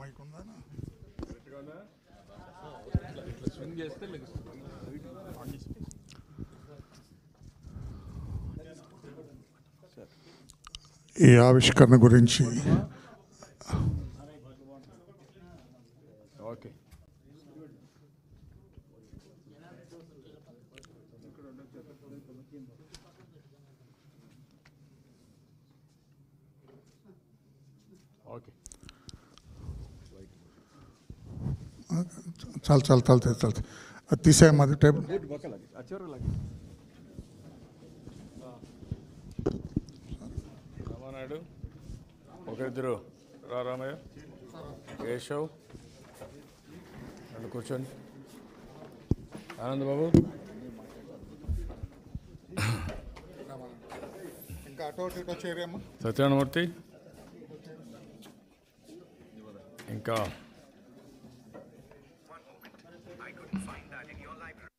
mic ఉందా swing చేస్తే లెగుస్తుంది ఈ ఆవిష్కరణ గురించి ఓకే ఓకే చాలు చాలు చాలు చాలు చాలు అది తీసేయమ్మది టేబుల్ బోర్డు పక్కలాగి ఆ చివరి లాగి రామానాయుడు ఒకరిద్దరు రా రామయ్య కేశవ్ రెండు కూర్చోండి ఆనంద్ బాబు ఇంకా అటో ఇటో చేరేమ్మా సత్యనారాయణమూర్తి ఇంకా